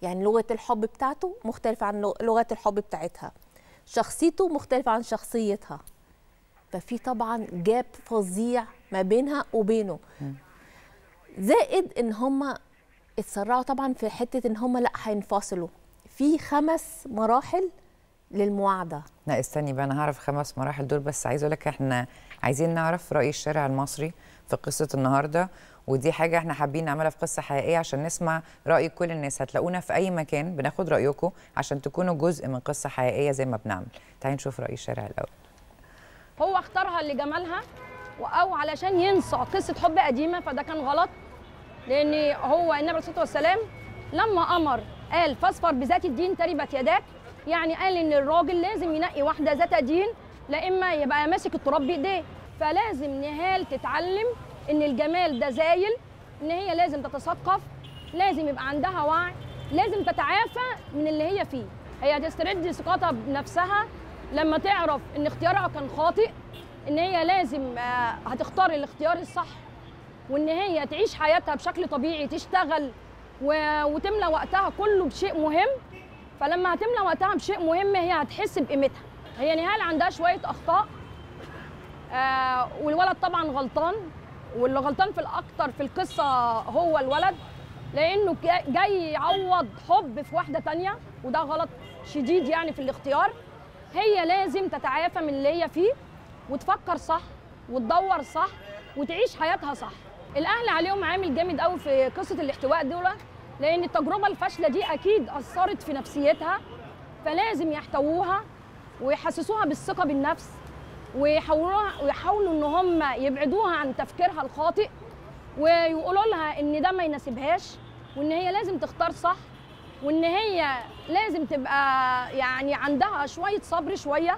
يعني لغه الحب بتاعته مختلفه عن لغ- لغه الحب بتاعتها شخصيته مختلفه عن شخصيتها ففي طبعا جاب فظيع ما بينها وبينه زائد ان هم اتسرعوا طبعا في حته ان هم لا هينفصلوا في خمس مراحل للمواعده لا استني بقى انا هعرف خمس مراحل دول بس عايزه اقول لك احنا عايزين نعرف راي الشارع المصري في قصه النهارده ودي حاجه احنا حابين نعملها في قصه حقيقيه عشان نسمع راي كل الناس هتلاقونا في اي مكان بناخد رايكم عشان تكونوا جزء من قصه حقيقيه زي ما بنعمل تعالي نشوف راي الشارع الاول هو اختارها لجمالها و- او علشان ينسى قصه حب قديمه فده كان غلط لان هو النبي عليه الصلاه والسلام لما امر قال فاصفر بذات الدين تربت يداك يعني قال ان الراجل لازم ينقي واحده ذات دين لا اما يبقى ماسك التراب بايديه فلازم نهال تتعلم ان الجمال ده زايل ان هي لازم تتثقف لازم يبقى عندها وعي لازم تتعافى من اللي هي فيه هي هتسترد ثقتها بنفسها لما تعرف ان اختيارها كان خاطئ ان هي لازم آه، هتختار الاختيار الصح وان هي تعيش حياتها بشكل طبيعي تشتغل و- وتملى وقتها كله بشيء مهم فلما هتملى وقتها بشيء مهم هي هتحس بقيمتها هي نهال عندها شويه اخطاء آه والولد طبعا غلطان واللي غلطان في الاكتر في القصه هو الولد لانه جا- جاي يعوض حب في واحده تانية وده غلط شديد يعني في الاختيار هي لازم تتعافى من اللي هي فيه وتفكر صح وتدور صح وتعيش حياتها صح الاهل عليهم عامل جامد قوي في قصه الاحتواء دول لان التجربه الفاشله دي اكيد اثرت في نفسيتها فلازم يحتووها ويحسسوها بالثقه بالنفس ويحاولوها ويحاولوا ان هم يبعدوها عن تفكيرها الخاطئ ويقولوا لها ان ده ما يناسبهاش وان هي لازم تختار صح وان هي لازم تبقى يعني عندها شويه صبر شويه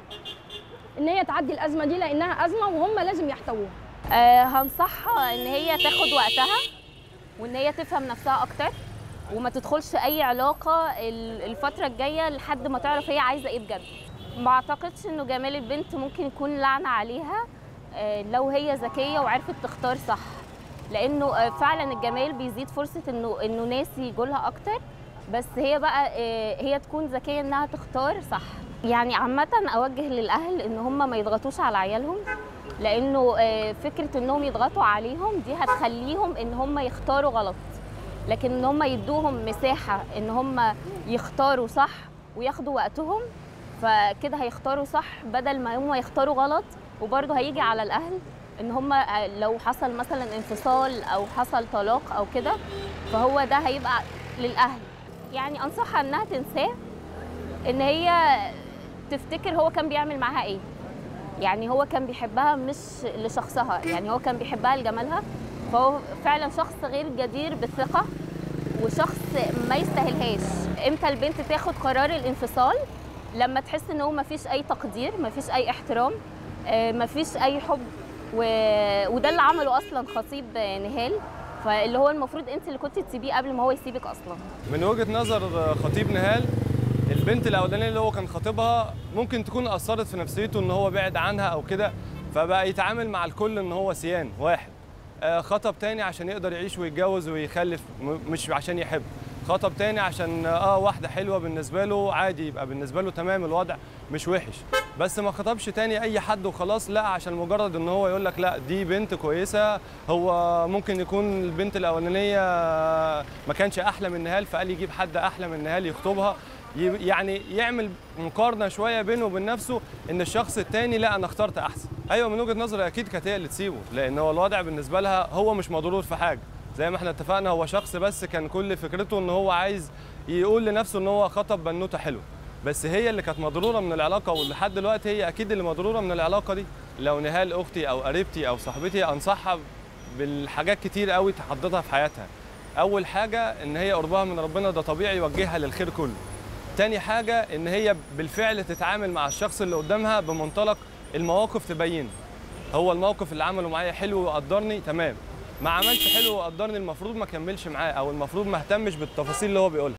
ان هي تعدي الازمه دي لانها ازمه وهم لازم يحتووها آه، هنصحها ان هي تاخد وقتها وان هي تفهم نفسها اكتر وما تدخلش اي علاقه ال- الفتره الجايه لحد ما تعرف هي عايزه ايه بجد ما اعتقدش انه جمال البنت ممكن يكون لعنه عليها آه، لو هي ذكيه وعرفت تختار صح لانه آه، فعلا الجمال بيزيد فرصه انه انه ناس يجولها اكتر بس هي بقى آه، هي تكون ذكيه انها تختار صح يعني عامه اوجه للاهل ان هم ما يضغطوش على عيالهم لانه آه، فكره انهم يضغطوا عليهم دي هتخليهم ان هم يختاروا غلط لكن ان هم يدوهم مساحه ان هم يختاروا صح وياخدوا وقتهم فكده هيختاروا صح بدل ما هم يختاروا غلط وبرضه هيجي على الاهل ان هم آه، لو حصل مثلا انفصال او حصل طلاق او كده فهو ده هيبقى للاهل يعني انصحها انها تنساه ان هي تفتكر هو كان بيعمل معاها ايه يعني هو كان بيحبها مش لشخصها يعني هو كان بيحبها لجمالها فهو فعلا شخص غير جدير بالثقة وشخص ما يستاهلهاش امتى البنت تاخد قرار الانفصال لما تحس ان هو ما فيش اي تقدير ما فيش اي احترام آه، ما فيش اي حب و... وده اللي عمله اصلا خطيب نهال فاللي هو المفروض انت اللي كنت تسيبيه قبل ما هو يسيبك اصلا من وجهه نظر خطيب نهال البنت الاولانيه اللي هو كان خاطبها ممكن تكون اثرت في نفسيته ان هو بعد عنها او كده فبقى يتعامل مع الكل ان هو سيان واحد آه، خطب تاني عشان يقدر يعيش ويتجوز ويخلف م- مش عشان يحب خطب تاني عشان اه واحده حلوه بالنسبه له عادي يبقى بالنسبه له تمام الوضع مش وحش بس ما خطبش تاني اي حد وخلاص لا عشان مجرد ان هو يقول لك لا دي بنت كويسه هو ممكن يكون البنت الاولانيه ما كانش احلى من نهال فقال يجيب حد احلى من نهال يخطبها ي- يعني يعمل مقارنه شويه بينه وبين نفسه ان الشخص التاني لا انا اخترت احسن ايوه من وجهه نظري اكيد كانت هي اللي تسيبه لان هو الوضع بالنسبه لها هو مش مضرور في حاجه زي ما احنا اتفقنا هو شخص بس كان كل فكرته ان هو عايز يقول لنفسه ان هو خطب بنوته حلوه بس هي اللي كانت مضروره من العلاقه ولحد دلوقتي هي اكيد اللي مضروره من العلاقه دي لو نهال اختي او قريبتي او صاحبتي انصحها بالحاجات كتير قوي تحضرها في حياتها اول حاجه ان هي قربها من ربنا ده طبيعي يوجهها للخير كله تاني حاجه ان هي بالفعل تتعامل مع الشخص اللي قدامها بمنطلق المواقف تبين هو الموقف اللي عمله معايا حلو وقدرني تمام ما عملش حلو وقدرني المفروض ما كملش معاه او المفروض ما اهتمش بالتفاصيل اللي هو بيقولها